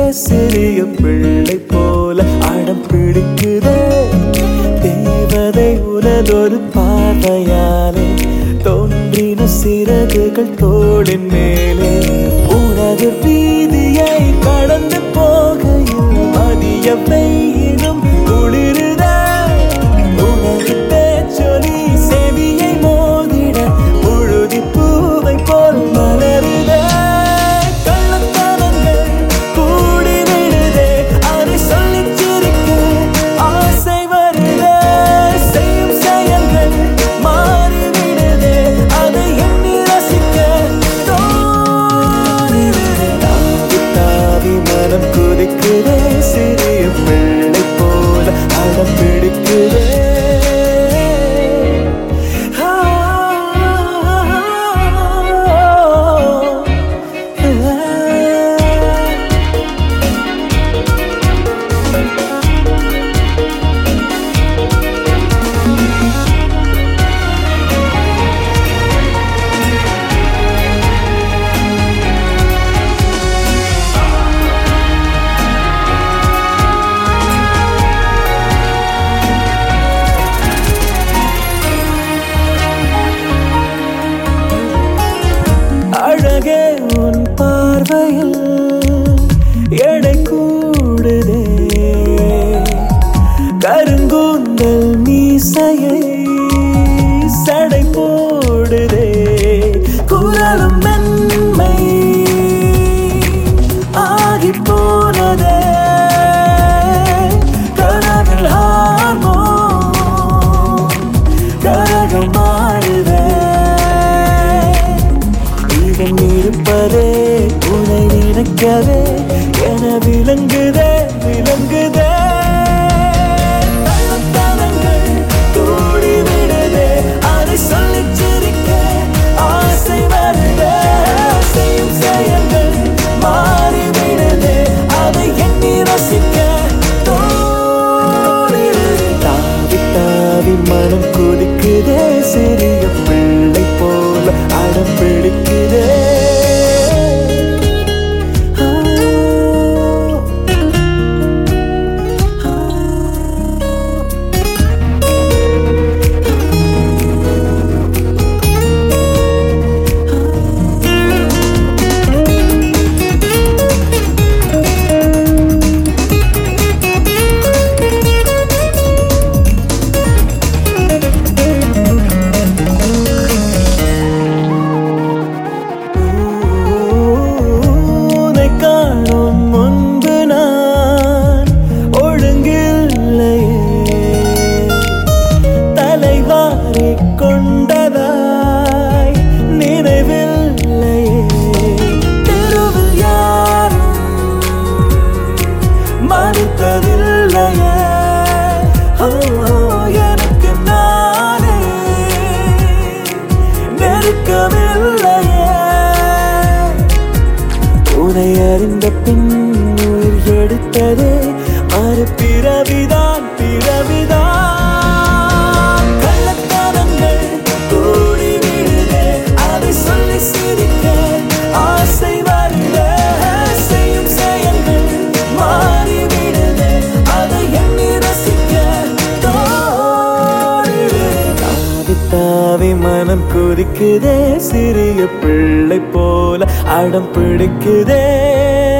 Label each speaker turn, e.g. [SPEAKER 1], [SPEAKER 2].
[SPEAKER 1] சிறிய பிள்ளை போல அடம் பிடிக்குதே தேவதை உனதொரு பார்வையாலே தோன்றின சிறகுகள் தோளின் மேலே உனது வீதியை கடந்து போகையில் மதிய வெயிலும் குளிருதே உனது பேச்சொலி செவியை மோதிட முழுதி பூவை போல் மலருதே கள்ளத்தனங்கள் கூடி விடுதே அதை சொல்லிச் சிரிக்க ஆசை வருதே செய்யும் செயல்கள் மாறிவிடுதே அதை எண்ணி ரசிக்க தோன்றிடுதே தாவி தாவி மனம் குதிக்குதே சிறிய பிள்ளை போல அடம் பிடிக்குதே அழகே உன் பார்வையில் எடை கூடுதே கருங்கூந்தல் மீசையை சடை போடுதே குரலும் மென்மை ஆகி போனதே கனவில் ஹார்மோன் கரகம் மாறுதே இதன் இருப்பதே உனை நினைக்கவே என விளங்குதே விளங்குதே கள்ளத்தனங்கள் கூடி விடுதே அதை சொல்லிச் சிரிக்க ஆசை வருதே செய்யும் செயல்கள் மாறிவிடுதே அதை எண்ணி ரசிக்க தோணிடுதே தாவி தாவி மனம் குதிக்குதே சிறிய பிள்ளை போல அடம் பிடிக்குதே உன்னை காணும் முன்பு நான் ஒழுங்கில்லையே தலைவாரி கொண்டதாய் நினைவில்லையே தெருவில் யாரும் மதித்ததில்லையே ஓ, எனக்கு நானே நெருக்கமில்லையே உன்னை அறிந்த பின் உயிர் எடுத்ததே மறு பிறவிதான் பிறவிதான் கள்ளத்தனங்கள் கூடி விடுதே அதை சொல்லி சிரிக்க ஆசை வருதே செய்யும் செயல்கள் மாறிவிடுதே அதை எண்ணி ரசிக்க தோணிடுதே தாவி தாவி மனம் குதிக்குதே சிறிய பிள்ளை போல அடம் பிடிக்குதே